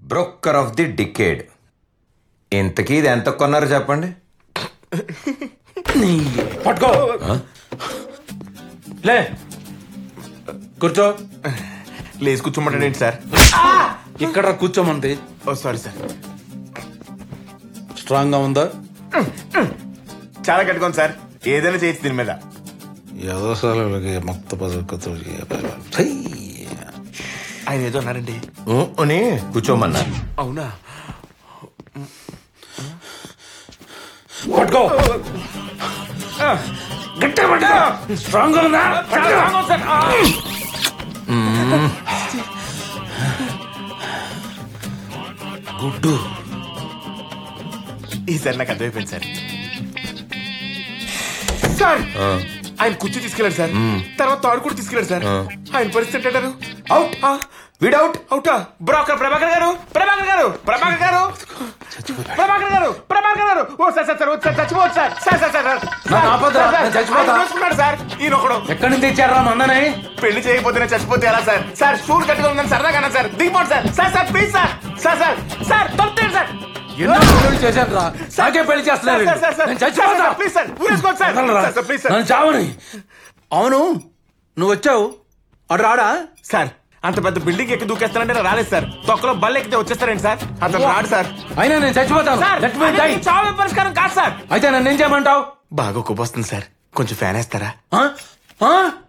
Broker of the decade ఇంతకీ ఇది ఎంత కొన్నారు చెప్పండి పట్టుకో లే కూర్చో లేచి కూర్చోమంటాడు ఏంటి సార్ ఇక్కడ కూర్చోమంది ఓ సారీ సార్ స్ట్రాంగ్ గా ఉందా చాలా కట్టుకోండి సార్ ఏదైనా చేయొచ్చు దీని మీద యదోసాలకి మక్త పదకతులకి ఆయన ఏదో అన్నారండి ఊ అని కూర్చోమన్నారు అవునా పట్టుకో గట్టిగా పట్టుకో స్ట్రాంగ్ గా ఉందా పట్టుకో. గుడ్డు ఈసారి నాకు అర్థమైపోయింది సార్ సార్ ఆయన కుర్చీ తీసుకెళ్ళారు సార్ తర్వాత తాడు కూడా తీసుకెళ్ళారు సార్ ఆయన పరిస్థితి ఏంటంటారు అవుట్ విడౌట్ అవుటా బ్రోకర్ ప్రభాకర్ గారు ప్రభాకర్ గారు ప్రభాకర్ గారు ప్రభాకర్ గారు ప్రభాకర్ గారు oh sir sir sir oh sir చచ్చిపోవచ్చు sir sir sir sir sir నన్ను ఆపొద్దురా, సార్, నేను చచ్చిపోతా. ఆయన చూసుకున్నాడు సార్ ఈయన ఒకడు ఎక్కడి నుంచి తెచ్చారా మందనే పెళ్లి చేయకపోతే నేను చచ్చిపోతే ఎలా సార్ సార్ షూర్ కట్టుకుని ఉందని సరదాగా అన్నా సార్ దిగిపోండి sir sir sir please sir sir sir sir తొలుతాడు సార్ ఎన్నో పెళ్లి చేశాను రా నాకే పెళ్లి చేస్తున్నారు సార్, సార్, సార్, నేను చచ్చిపోతా సార్, ప్లీజ్ సార్, ఊరేసుకోండి సార్. వదలరా. Sir, sir, please sir. నన్ను చావని అవును నువ్వు వచ్చావు అటు రాడా సార్ అంత పెద్ద బిల్డింగ్ ఎక్కి దూకేస్తానంటే నేను రాలేదు సార్ తొక్కలో బల్ల ఎక్కితే వచ్చేస్తారండి సార్ అతను రాడు సార్ అయినా నేను చచ్చిపోతాను సార్ Let me die. అది చావు పరిష్కారం కాదు సార్ అయితే నన్ను ఏం చేయమంటావు బాగా కుప్పొస్తుంది సార్ కొంచెం ఫ్యాన్ వేస్తారా ఆ? ఆ?